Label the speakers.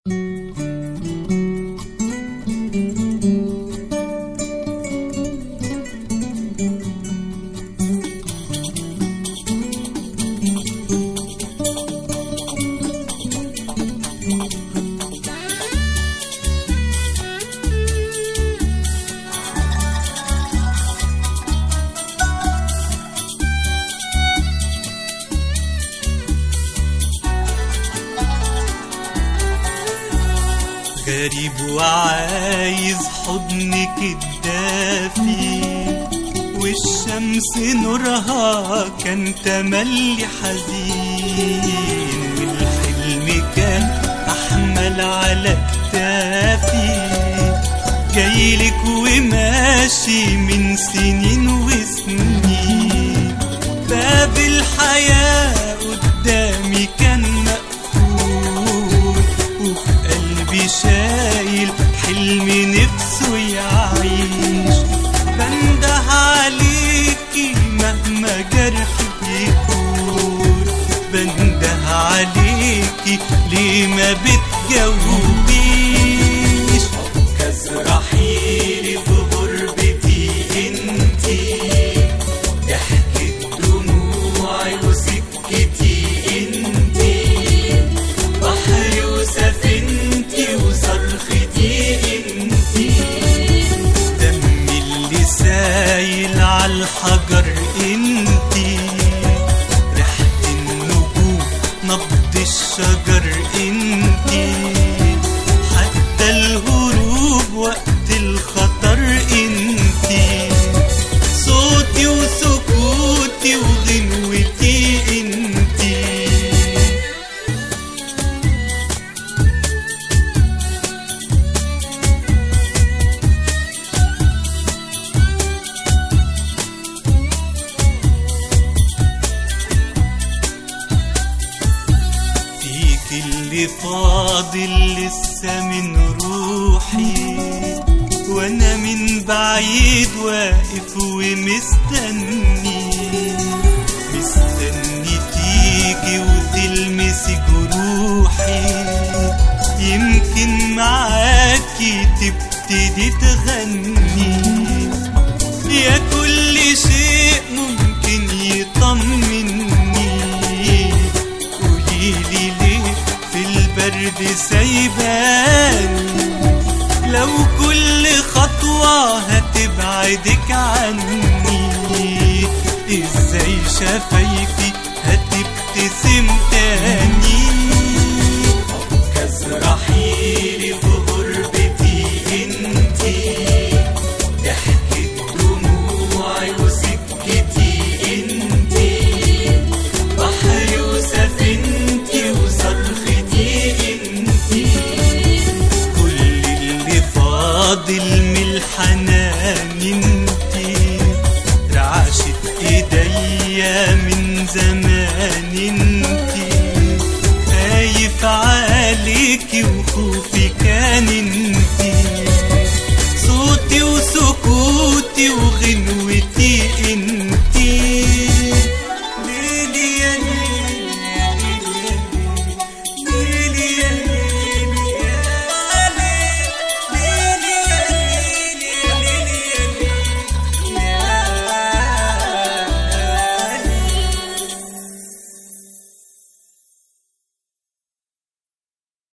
Speaker 1: غريب وعايز حضنك الدافي والشمس نورها كان تملي حزين والحلم كان أحمل على كتافي جايلك وماشي من سنين وسنين باب الحياة قدامي كان مقفول وفي قلبي شايل حلم نفسه يعيش بنده عليكي مهما جرحي يكون بنده عليكي ليه ما بتجاوبيش كزرحيلي في غربتي انتي ضحكة دموعي وسكتي انتي بحري وسفينتي وصرختي انتي دمي اللي سايل عالحجر انتي ريحة النجوم نبض الشجر انتي حتى الهروب وقت الخطر انتي صوتي وسكوتي وغنوتي انتي فيك اللي فاضل لسه من روحي وانا من بعيد واقف ومستني مستني تيجي وتلمسي جروحي يمكن معاكي تبتدي تغني يا كل شيء ممكن يطمني قوليلي ليه في البرد سايباني لو كل خطوة هتبعدك عني ازاي شفايفي هتبتسم تاني كزرحيلي في غربتي انتي ضحكة دموعي وسكتي انتي بحري وسفينتي وصرختي انتي كل اللي فاضل من الحنان انتي رعشة ايديا من زمان انتي خايف عليكي وخوفي كان انتي صوتي وسكوتي